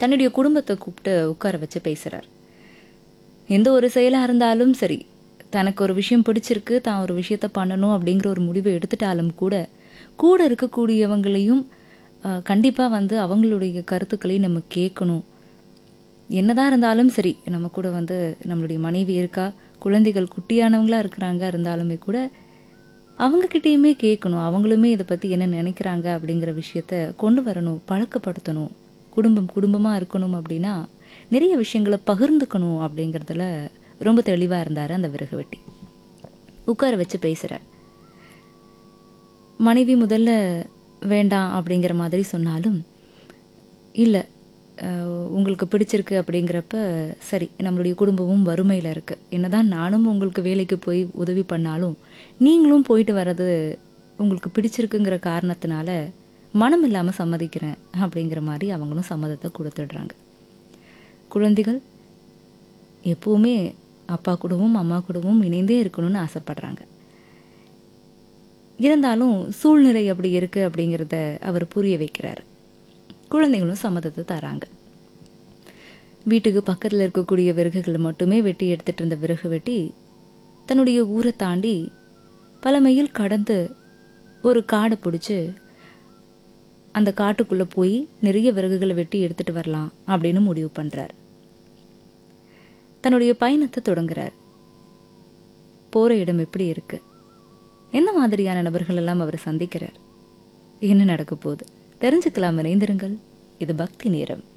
தன்னுடைய குடும்பத்தை கூப்பிட்டு உட்கார வச்சு பேசுறார் எந்த ஒரு செயலா இருந்தாலும் சரி தனக்கு ஒரு விஷயம் பிடிச்சிருக்கு தான் ஒரு விஷயத்த பண்ணணும் அப்படிங்கிற ஒரு முடிவை எடுத்துட்டாலும் கூட கூட இருக்கக்கூடியவங்களையும் அஹ், கண்டிப்பா வந்து அவங்களுடைய கருத்துக்களையும் நம்ம கேட்கணும் என்னதான் இருந்தாலும் சரி நம்ம கூட வந்து நம்மளுடைய மனைவி இருக்கா குழந்தைகள் குட்டியானவங்களா இருக்கிறாங்க இருந்தாலுமே கூட அவங்க கிட்டேயுமே கேட்கணும் அவங்களுமே இதை பத்தி என்ன நினைக்கிறாங்க அப்படிங்கிற விஷயத்த கொண்டு வரணும் பழக்கப்படுத்தணும் குடும்பம் குடும்பமா இருக்கணும் அப்படின்னா நிறைய விஷயங்களை பகிர்ந்துக்கணும் அப்படிங்கிறதுல ரொம்ப தெளிவா இருந்தாரு அந்த விறகு வெட்டி உட்கார வச்சு பேசுறார் மனைவி முதல்ல வேண்டாம் அப்படிங்கிற மாதிரி சொன்னாலும் இல்லை உங்களுக்கு பிடிச்சிருக்கு அப்படிங்கிறப்ப சரி நம்மளுடைய குடும்பமும் வறுமையில் இருக்கு என்னதான் நானும் உங்களுக்கு வேலைக்கு போய் உதவி பண்ணாலும் நீங்களும் போயிட்டு வர்றது உங்களுக்கு பிடிச்சிருக்குங்கிற காரணத்தினால மனம் இல்லாமல் சம்மதிக்கிறேன் அப்படிங்கிற மாதிரி அவங்களும் சம்மதத்தை கொடுத்துடுறாங்க குழந்தைகள் எப்பவுமே அப்பா கூடவும் அம்மா கூடவும் இணைந்தே இருக்கணும்னு ஆசைப்படுறாங்க இருந்தாலும் சூழ்நிலை அப்படி இருக்கு அப்படிங்கிறத அவர் புரிய வைக்கிறார் குழந்தைகளும் சம்மதத்தை தராங்க வீட்டுக்கு பக்கத்தில் இருக்கக்கூடிய விறகுகளை மட்டுமே வெட்டி எடுத்துட்டு இருந்த விறகு வெட்டி தன்னுடைய ஊரை தாண்டி பல மைல் கடந்து ஒரு காடை பிடிச்சி அந்த காட்டுக்குள்ளே போய் நிறைய விறகுகளை வெட்டி எடுத்துட்டு வரலாம் அப்படின்னு முடிவு பண்ணுறார் தன்னுடைய பயணத்தை தொடங்குறார் போகிற இடம் எப்படி இருக்கு என்ன மாதிரியான நபர்கள் எல்லாம் அவர் சந்திக்கிறார் என்ன நடக்க போகுது தெரிஞ்சுக்கலாம் இணைந்திருங்கள் இது பக்தி நேரம்